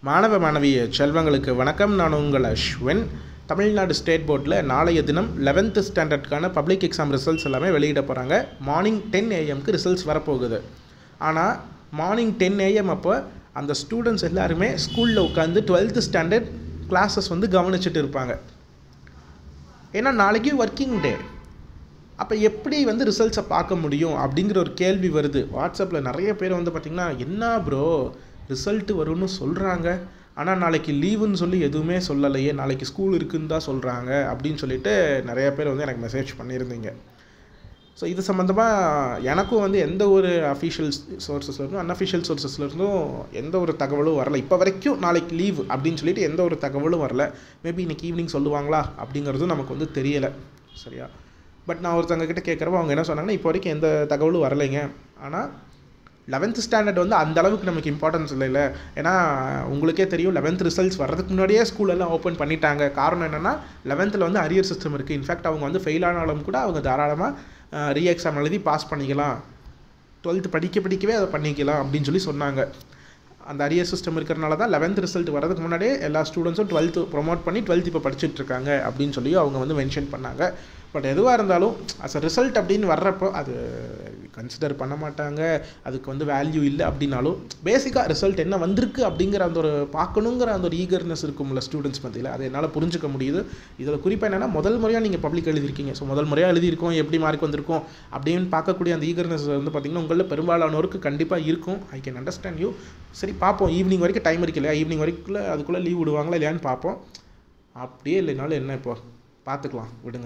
மாணவ மாணவிய செல்வங்களுக்கு வணக்கம் நான் உங்கள் அஸ்வின் தமிழ்நாடு ஸ்டேட் போர்டில் நாளைய தினம் லெவன்த்து ஸ்டாண்டர்ட்கான பப்ளிக் எக்ஸாம் ரிசல்ட்ஸ் எல்லாமே வெளியிட போகிறாங்க மார்னிங் டென் ஏஎம்க்கு ரிசல்ட்ஸ் வரப்போகுது ஆனால் மார்னிங் டென் ஏஎம் அப்போ அந்த ஸ்டூடெண்ட்ஸ் எல்லாருமே ஸ்கூலில் உட்காந்து டுவெல்த்து ஸ்டாண்டர்ட் கிளாஸஸ் வந்து கவனிச்சுட்டு இருப்பாங்க ஏன்னா நாளைக்கு ஒர்க்கிங் டே அப்போ எப்படி வந்து ரிசல்ட்ஸை பார்க்க முடியும் அப்படிங்கிற ஒரு கேள்வி வருது வாட்ஸ்அப்பில் நிறைய பேர் வந்து பார்த்திங்கன்னா என்ன ப்ரோ ரிசல்ட்டு வரும்னு சொல்கிறாங்க ஆனால் நாளைக்கு லீவுன்னு சொல்லி எதுவுமே சொல்லலையே நாளைக்கு ஸ்கூல் இருக்குன்னு தான் சொல்கிறாங்க அப்படின்னு சொல்லிட்டு நிறைய பேர் வந்து எனக்கு மெசேஜ் பண்ணியிருந்தீங்க ஸோ இது சம்மந்தமாக எனக்கும் வந்து எந்த ஒரு அஃபிஷியல் சோர்ஸஸ்லேருந்தும் அன்அஃபிஷியல் சோர்ஸஸ்லேருந்தும் எந்த ஒரு தகவலும் வரல இப்போ வரைக்கும் நாளைக்கு லீவ் அப்படின்னு சொல்லிட்டு எந்த ஒரு தகவலும் வரல மேபி இன்னைக்கு ஈவினிங் சொல்லுவாங்களா அப்படிங்கிறதும் நமக்கு வந்து தெரியலை சரியா பட் நான் ஒருத்தவங்க கிட்ட கேட்குறப்ப அவங்க என்ன சொன்னாங்கன்னா இப்போ வரைக்கும் எந்த தகவலும் வரலைங்க ஆனால் லெவன்த் ஸ்டாண்டர்ட் வந்து அந்த அளவுக்கு நமக்கு இம்பார்ட்டன்ஸ் இல்லைல்ல ஏன்னா உங்களுக்கே தெரியும் லெவன்த் ரிசல்ட்ஸ் வர்றதுக்கு முன்னாடியே ஸ்கூல் எல்லாம் ஓப்பன் பண்ணிட்டாங்க காரணம் என்னென்னா லெவன்த்தில் வந்து அரியர் சிஸ்டம் இருக்குது இன்ஃபேக்ட் அவங்க வந்து ஃபெயில் ஆனாலும் கூட அவங்க தாராளமாக ரீ எக்ஸாம் எழுதி பாஸ் பண்ணிக்கலாம் டுவெல்த்து படிக்க படிக்கவே அதை பண்ணிக்கலாம் அப்படின்னு சொல்லி சொன்னாங்க அந்த அரியர் சிஸ்டம் இருக்கிறனால தான் லெவன்த் ரிசல்ட் வரதுக்கு முன்னாடியே எல்லா ஸ்டூடெண்ட்ஸும் டுவெல்த்து ப்ரொமோட் பண்ணி டுவெல்த் இப்போ படிச்சுட்டு இருக்காங்க அப்படின்னு சொல்லி அவங்க வந்து மென்ஷன் பண்ணாங்க பட் எதுவாக இருந்தாலும் அஸ் அ ரிசல்ட் அப்படின்னு வர்றப்போ அது கன்சிடர் பண்ண மாட்டாங்க அதுக்கு வந்து வேல்யூ இல்லை அப்படின்னாலும் பேசிக்காக ரிசல்ட் என்ன வந்திருக்கு அப்படிங்கிற அந்த ஒரு பார்க்கணுங்கிற அந்த ஒரு ஈகர்னஸ் இருக்கும்ல ஸ்டூடெண்ட்ஸ் மத்தியில் அதை என்னால் புரிஞ்சுக்க முடியுது இதில் குறிப்பாக என்னென்னா முதல் முறையாக நீங்கள் பப்ளிக் எழுதிருக்கீங்க ஸோ முதல் முறையாக எழுதியிருக்கோம் எப்படி மார்க் வந்திருக்கும் அப்படின்னு பார்க்கக்கூடிய அந்த ஈகர்னஸ் வந்து பார்த்திங்கன்னா உங்களில் பெரும்பாலானோருக்கு கண்டிப்பாக இருக்கும் ஐ கேன் அண்டர்ஸ்டாண்ட் யூ சரி பார்ப்போம் ஈவினிங் வரைக்கும் டைம் இருக்கு இல்லையா ஈவினிங் வரைக்கும் அதுக்குள்ளே லீவ் விடுவாங்களா இல்லையான்னு பார்ப்போம் அப்படியே இல்லைனாலும் என்ன இப்போ பார்த்துக்கலாம் விடுங்க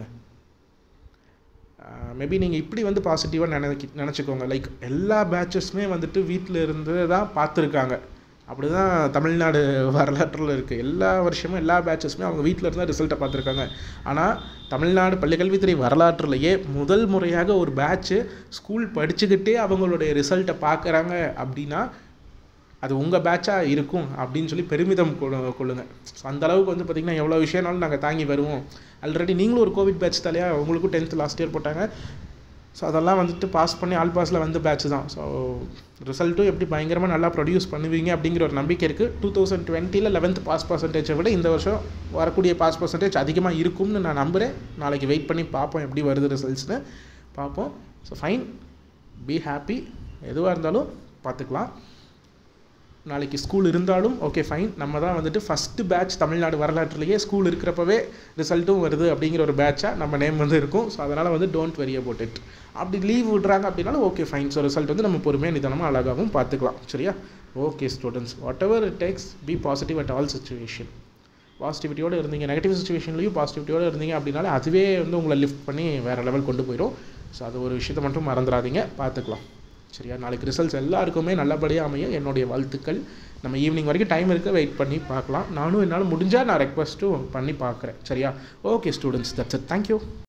மேபி நீங்கள் இப்படி வந்து பாசிட்டிவாக நினைக்கி நினச்சிக்கோங்க லைக் எல்லா பேட்சஸுமே வந்துட்டு வீட்டில் இருந்து தான் பார்த்துருக்காங்க அப்படி தான் தமிழ்நாடு வரலாற்றில் இருக்குது எல்லா வருஷமும் எல்லா பேட்சஸுமே அவங்க வீட்டில் இருந்தால் ரிசல்ட்டை பார்த்துருக்காங்க ஆனால் தமிழ்நாடு பள்ளிக்கல்வித்துறை வரலாற்றுலையே முதல் முறையாக ஒரு பேட்ச்சு ஸ்கூல் படிச்சுக்கிட்டே அவங்களுடைய ரிசல்ட்டை பார்க்குறாங்க அப்படின்னா அது உங்கள் பேட்சாக இருக்கும் அப்படின்னு சொல்லி பெருமிதம் கொள்ளுங்கள் ஸோ அந்த அளவுக்கு வந்து பார்த்திங்கன்னா எவ்வளோ விஷயம்னாலும் நாங்கள் தாங்கி வருவோம் ஆல்ரெடி நீங்களும் ஒரு கோவிட் பேட்ச் தலையா உங்களுக்கும் டென்த்து லாஸ்ட் இயர் போட்டாங்க ஸோ அதெல்லாம் வந்துட்டு பாஸ் பண்ணி ஆல் பாஸில் வந்து பேட்ச் தான் ஸோ ரிசல்ட்டும் எப்படி பயங்கரமாக நல்லா ப்ரொடியூஸ் பண்ணுவீங்க அப்படிங்கிற ஒரு நம்பிக்கை இருக்குது டூ தௌசண்ட் டுவெண்ட்டியில் லெவன்த் பாஸ் பர்சன்டேஜை விட இந்த வருஷம் வரக்கூடிய பாஸ் பர்சன்டேஜ் அதிகமாக இருக்கும்னு நான் நம்புகிறேன் நாளைக்கு வெயிட் பண்ணி பார்ப்போம் எப்படி வருது ரிசல்ட்ஸ்னு பார்ப்போம் ஸோ ஃபைன் பி ஹாப்பி எதுவாக இருந்தாலும் பார்த்துக்கலாம் நாளைக்கு ஸ்கூல் இருந்தாலும் ஓகே ஃபைன் நம்ம தான் வந்துட்டு ஃபஸ்ட்டு பேட்ச் தமிழ்நாடு வரலாற்றுலேயே ஸ்கூல் இருக்கிறப்பவே ரிசல்ட்டும் வருது அப்படிங்கிற ஒரு பேட்சாக நம்ம நேம் வந்து இருக்கும் ஸோ அதனால் வந்து டோன்ட் வெரி அபவுட் இட் அப்படி லீவ் விட்றாங்க அப்படின்னாலும் ஓகே ஃபைன் ஸோ ரிசல்ட் வந்து நம்ம பொறுமையாக நிதானமாக அழகாகவும் பார்த்துக்கலாம் சரியா okay students whatever it takes be positive at all situation பாசிட்டிவிட்டியோடு இருந்தீங்க நெகட்டிவ் சுச்சுவேஷன்லையும் பாசிட்டிவிட்டியோடு இருந்தீங்க அப்படின்னாலே அதுவே வந்து உங்களை லிஃப்ட் பண்ணி வேறு லெவல் கொண்டு போயிடும் ஸோ அது ஒரு விஷயத்தை மட்டும் மறந்துடாதீங்க பார்த்துக்கலாம் சரியா நாளைக்கு ரிசல்ட்ஸ் எல்லாருக்குமே நல்லபடியாக அமையும் என்னுடைய வாழ்த்துக்கள் நம்ம ஈவினிங் வரைக்கும் டைம் இருக்க வெயிட் பண்ணி பார்க்கலாம் நானும் என்னால் முடிஞ்சால் நான் ரெக்வஸ்ட்டும் பண்ணி பார்க்குறேன் சரியா okay students that's it thank you